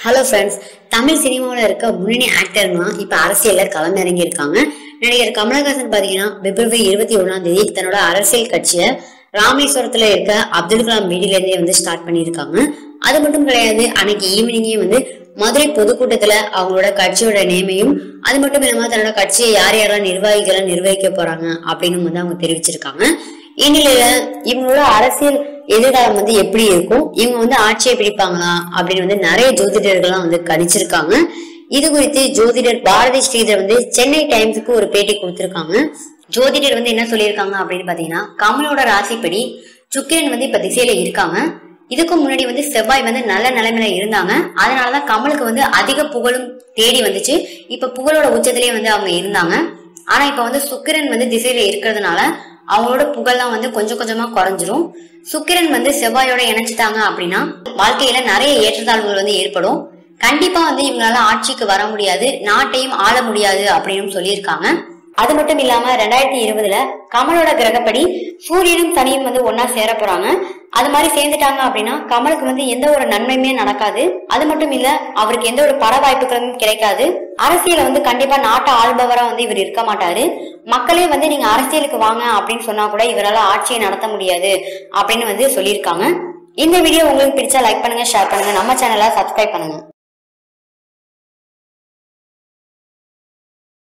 hello friends Tamil சினிமாவில் இருக்க முன்னணி ஆக்டர்னா இப்போ அரசியலில் களமிறங்கி இருக்காங்க நடிகர் கமலஹாசன் பார்த்தீங்கன்னா பிப்ரவரி இருபத்தி ஒன்றாம் தேதி தன்னோட அரசியல் கட்சியை ராமேஸ்வரத்தில் இருக்க அப்துல் கலாம் வீட்டிலேருந்தே வந்து ஸ்டார்ட் பண்ணியிருக்காங்க அது மட்டும் கிடையாது அன்னைக்கு ஈவினிங்கே வந்து மதுரை பொதுக்கூட்டத்தில் அவங்களோட கட்சியோட நேமையும் அது மட்டும் இல்லாமல் தன்னோட கட்சியை யார் யாரெல்லாம் நிர்வாகிகளை நிர்வகிக்க போறாங்க அப்படின்னு வந்து அவங்க தெரிவிச்சிருக்காங்க இந்நிலையில இவங்களோட அரசியல் எதிர்காலம் வந்து எப்படி இருக்கும் இவங்க வந்து ஆட்சியை பிடிப்பாங்களா அப்படின்னு வந்து நிறைய ஜோதிடர்கள்லாம் வந்து கணிச்சிருக்காங்க இது குறித்து ஜோதிடர் பாரதி ஸ்ரீதர் வந்து சென்னை டைம்ஸுக்கு ஒரு பேட்டி கொடுத்திருக்காங்க ஜோதிடர் வந்து என்ன சொல்லியிருக்காங்க அப்படின்னு பாத்தீங்கன்னா கமலோட ராசிப்படி சுக்கிரன் வந்து இப்ப திசையில இருக்காங்க இதுக்கு முன்னாடி வந்து செவ்வாய் வந்து நல்ல நிலைமையில இருந்தாங்க அதனாலதான் கமலுக்கு வந்து அதிக புகழும் தேடி வந்துச்சு இப்ப புகழோட உச்சத்திலேயே வந்து அவங்க இருந்தாங்க ஆனா இப்ப வந்து சுக்கிரன் வந்து திசையில இருக்கிறதுனால அவங்களோட புகழ்லாம் வந்து கொஞ்சம் கொஞ்சமா குறைஞ்சிரும் சுக்கிரன் வந்து செவ்வாயோட இணைச்சிட்டாங்க அப்படின்னா வாழ்க்கையில நிறைய ஏற்றத்தாழ்வுகள் வந்து ஏற்படும் கண்டிப்பா வந்து இவங்களால ஆட்சிக்கு வர முடியாது நாட்டையும் ஆள முடியாது அப்படின்னு சொல்லியிருக்காங்க அது மட்டும் இல்லாம ரெண்டாயிரத்தி இருபதுல கமலோட கிரகப்படி சூரியனும் சனியும் வந்து ஒன்னா சேர போறாங்க அது மாதிரி சேர்ந்துட்டாங்க அப்படின்னா கமலுக்கு வந்து எந்த ஒரு நன்மையுமே நடக்காது அது மட்டும் இல்ல அவருக்கு எந்த ஒரு பட வாய்ப்புகளும் கிடைக்காது அரசியல வந்து கண்டிப்பா நாட்டை ஆள்பவரா வந்து இவர் இருக்க மாட்டாரு மக்களே வந்து நீங்க அரசியலுக்கு வாங்க அப்படின்னு சொன்னா கூட இவரால ஆட்சியை நடத்த முடியாது அப்படின்னு வந்து சொல்லியிருக்காங்க இந்த வீடியோ உங்களுக்கு பிடிச்சா லைக் பண்ணுங்க ஷேர் பண்ணுங்க நம்ம சேனலை சப்ஸ்கிரைப் பண்ணுங்க